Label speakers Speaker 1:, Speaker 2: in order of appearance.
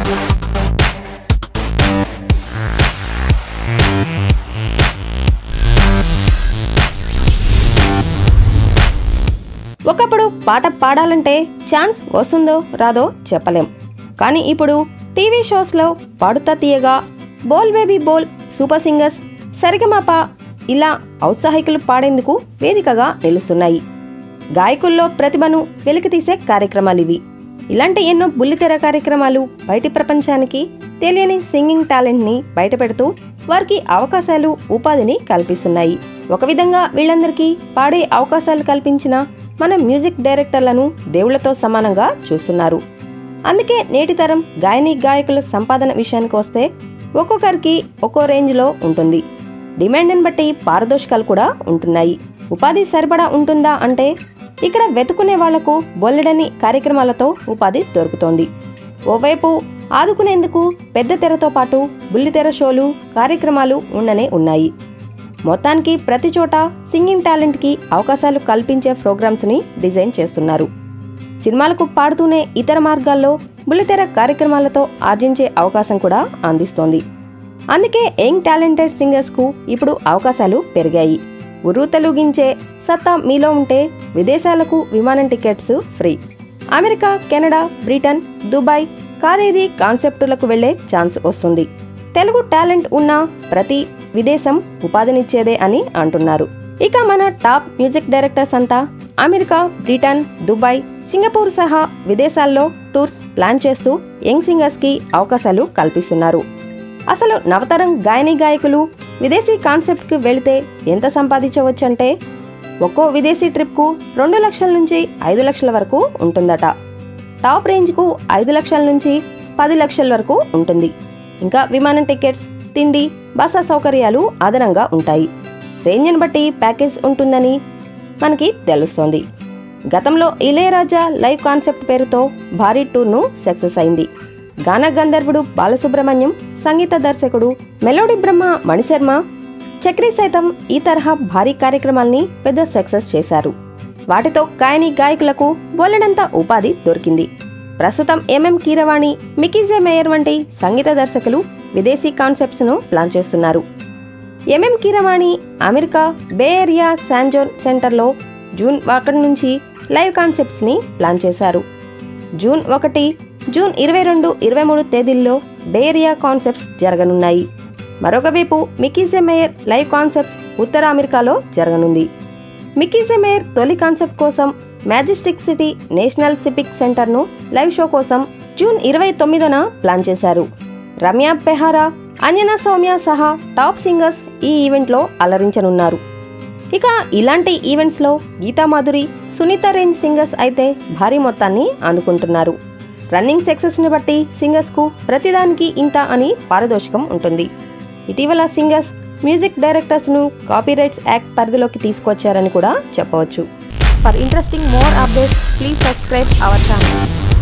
Speaker 1: ఒకప్పుడు పాట పాడాలంటే ఛాన్స్ వస్తుందో రాదో చెప్పలేం కానీ ఇప్పుడు టీవీ షోస్లో Paadutha Theeyaga bol baby bol super singers Saregamapa ఇలా ఔత్సాహికులు పాడేందుకు వేదికగా నిలుస్తున్నాయి గాయకుల్లో ప్రతిభను వెలికితీసే కార్యక్రమాలు ఇవి ఇలాంటి ఎన్నో బుల్లితెర కార్యక్రమాలు బయటి ప్రపంచానికి తెలియని సింగింగ్ టాలెంట్ని బయటపెడుతూ వారికి అవకాశాలు ఉపాధిని కల్పిస్తున్నాయి ఒక విధంగా వీళ్ళందరికీ పాడే అవకాశాలు కల్పించిన మన మ్యూజిక్ డైరెక్టర్లను దేవుళ్లతో సమానంగా చూస్తున్నారు అందుకే నేటి తరం గాయని గాయకుల సంపాదన విషయానికి వస్తే ఒక్కొక్కరికి ఒక్కో రేంజ్లో ఉంటుంది డిమాండ్ని బట్టి పారదోషికాలు కూడా ఉంటున్నాయి ఉపాధి సరిపడా ఉంటుందా అంటే ఇక్కడ వెతుకునే వాళ్లకు బొల్లెడని కార్యక్రమాలతో ఉపాధి దొరుకుతోంది ఓవైపు ఆదుకునేందుకు పెద్ద తెరతో పాటు బుల్లితెర షోలు కార్యక్రమాలు ఉండనే ఉన్నాయి మొత్తానికి ప్రతి చోట సింగింగ్ టాలెంట్కి అవకాశాలు కల్పించే ప్రోగ్రామ్స్ని డిజైన్ చేస్తున్నారు సినిమాలకు పాడుతూనే ఇతర మార్గాల్లో బుల్లితెర కార్యక్రమాలతో ఆర్జించే అవకాశం కూడా అందిస్తోంది అందుకే యంగ్ టాలెంటెడ్ సింగర్స్కు ఇప్పుడు అవకాశాలు పెరిగాయి ఉర్రు తెలుగించే సత్తా మీలో ఉంటే విదేశాలకు విమానం tickets free America Canada Britain Dubai కాదేది కాన్సెప్టులకు వెళ్లే ఛాన్స్ వస్తుంది తెలుగు టాలెంట్ ఉన్న ప్రతి విదేశం ఉపాధినిచ్చేదే అని అంటున్నారు ఇక మన టాప్ మ్యూజిక్ డైరెక్టర్స్ అంతా అమెరికా బ్రిటన్ దుబాయ్ సింగపూర్ సహా విదేశాల్లో టూర్స్ ప్లాన్ చేస్తూ యంగ్ సింగర్స్ కి అవకాశాలు కల్పిస్తున్నారు అసలు నవతరం గాయని గాయకులు విదేశీ కాన్సెప్ట్కి వెళితే ఎంత సంపాదించవచ్చంటే ఒక్కో విదేశీ ట్రిప్కు రెండు లక్షల నుంచి ఐదు లక్షల వరకు ఉంటుందట టాప్ రేంజ్కు ఐదు లక్షల నుంచి పది లక్షల వరకు ఉంటుంది ఇంకా విమానం టికెట్స్ తిండి బస సౌకర్యాలు అదనంగా ఉంటాయి రేంజ్ని బట్టి ప్యాకేజ్ ఉంటుందని మనకి తెలుస్తోంది గతంలో ఇళయరాజా లైవ్ కాన్సెప్ట్ పేరుతో భారీ టూర్ను సక్సెస్ అయింది గాన గంధర్వుడు బాలసుబ్రహ్మణ్యం సంగీత దర్శకుడు మెలోడీ బ్రహ్మ మణిశర్మ చక్రి సైతం ఈ తరహా భారీ కార్యక్రమాల్ని పెద్ద సక్సెస్ చేశారు వాటితో గాయని గాయకులకు బోలెడంత ఉపాధి దొరికింది ప్రస్తుతం ఎంఎం కీరవాణి మికీజే మేయర్ వంటి సంగీత దర్శకులు విదేశీ కాన్సెప్ట్స్ ను ప్లాన్ చేస్తున్నారు MM Keeravani America bay area శాంజోన్ సెంటర్లో జూన్ ఒకటి నుంచి లైవ్ కాన్సెప్ట్స్ ని ప్లాన్ చేశారు జూన్ ఒకటి జూన్ ఇరవై రెండు ఇరవై మూడు తేదీల్లో బే ఏరియా కాన్సెప్ట్స్ జరగనున్నాయి మరొక వైపు మికీజే మేయర్ లైవ్ కాన్సెప్ట్స్ ఉత్తర అమెరికాలో జరగనుంది మికీజే మేయర్ తొలి కాన్సెప్ట్ కోసం మ్యాజెస్టిక్ సిటీ నేషనల్ సిపిక్ సెంటర్ను లైవ్ షో కోసం జూన్ ఇరవై తొమ్మిదిన ప్లాన్ చేశారు రమ్య పెహారా అంజనా సౌమ్య సహా టాప్ సింగర్స్ ఈ ఈవెంట్లో అలరించనున్నారు ఇక ఇలాంటి ఈవెంట్స్లో గీతా మాధురి సునీత రేంజ్ సింగర్స్ అయితే భారీ మొత్తాన్ని అందుకుంటున్నారు రన్నింగ్ సక్సెస్ని బట్టి సింగర్స్కు ప్రతిదానికి ఇంత అని పారదోషికం ఉంటుంది ఇటీవల సింగర్స్ మ్యూజిక్ డైరెక్టర్స్ను కాపీరైట్స్ యాక్ట్ పరిధిలోకి తీసుకొచ్చారని కూడా చెప్పవచ్చు
Speaker 2: For interesting more updates, please subscribe our channel.